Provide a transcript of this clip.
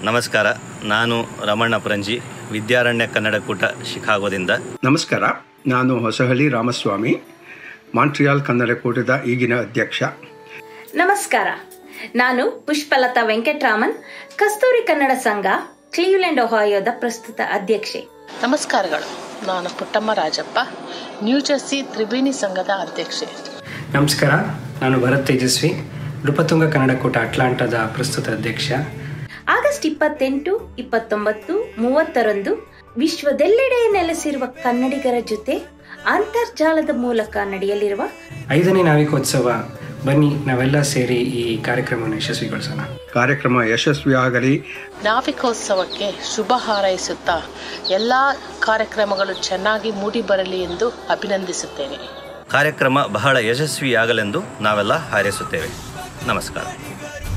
ನಮಸ್ಕಾರ ನಾನು ರಮಣ್ಣ ಪರಂಜಿ ವಿದ್ಯಾರಣ್ಯ ಕನ್ನಡ ಕೂಟ ಶಿಕಾಗೋದಿಂದ ನಮಸ್ಕಾರ ನಾನು ಹೊಸಹಳ್ಳಿ ರಾಮಸ್ವಾಮಿ ಮಾಂಟ್ರಿಯಾಲ್ ಕನ್ನಡ ಕೂಟದ ಈಗಿನ ಅಧ್ಯಕ್ಷ ನಮಸ್ಕಾರ ನಾನು ಪುಷ್ಪಲತಾ ವೆಂಕಟರಾಮನ್ ಕಸ್ತೂರಿ ಕನ್ನಡ ಸಂಘ ಕ್ಲೀವ್ಲೆಂಡ್ ಒಹಾಯೋದ ಪ್ರಸ್ತುತ ಅಧ್ಯಕ್ಷೆ ನಮಸ್ಕಾರಗಳು ನಾನು ಪುಟ್ಟಮ್ಮ ರಾಜಪ್ಪ ನ್ಯೂ ಜರ್ಸಿ ತ್ರಿವೇಣಿ ಸಂಘದ ಅಧ್ಯಕ್ಷೆ ನಮಸ್ಕಾರ ನಾನು ಭರತ್ ತೇಜಸ್ವಿ ನೃಪತುಂಗ ಕನ್ನಡ ಕೂಟ ಅಟ್ಲಾಂಟಾದ ಪ್ರಸ್ತುತ ಅಧ್ಯಕ್ಷ ಆಗಸ್ಟ್ ಇಪ್ಪತ್ತೆಂಟು ಇಪ್ಪತ್ತೊಂಬತ್ತು ಮೂವತ್ತರಂದು ವಿಶ್ವದೆಲ್ಲೆಡೆ ನೆಲೆಸಿರುವ ಕನ್ನಡಿಗರ ಜೊತೆ ಅಂತರ್ಜಾಲದ ಮೂಲಕ ನಡೆಯಲಿರುವ ಐದನೇ ನಾವಿಕೋತ್ಸವ ಬನ್ನಿ ನಾವೆಲ್ಲ ಸೇರಿ ಈ ಕಾರ್ಯಕ್ರಮವನ್ನು ಯಶಸ್ವಿಗೊಳಿಸೋಣ ಕಾರ್ಯಕ್ರಮ ಯಶಸ್ವಿಯಾಗಲಿ ನಾವಿಕೋತ್ಸವಕ್ಕೆ ಶುಭ ಹಾರೈಸುತ್ತಾ ಎಲ್ಲ ಕಾರ್ಯಕ್ರಮಗಳು ಚೆನ್ನಾಗಿ ಮೂಡಿ ಬರಲಿ ಎಂದು ಅಭಿನಂದಿಸುತ್ತೇನೆ ಕಾರ್ಯಕ್ರಮ ಬಹಳ ಯಶಸ್ವಿಯಾಗಲೆಂದು ನಾವೆಲ್ಲ ಹಾರೈಸುತ್ತೇವೆ ನಮಸ್ಕಾರ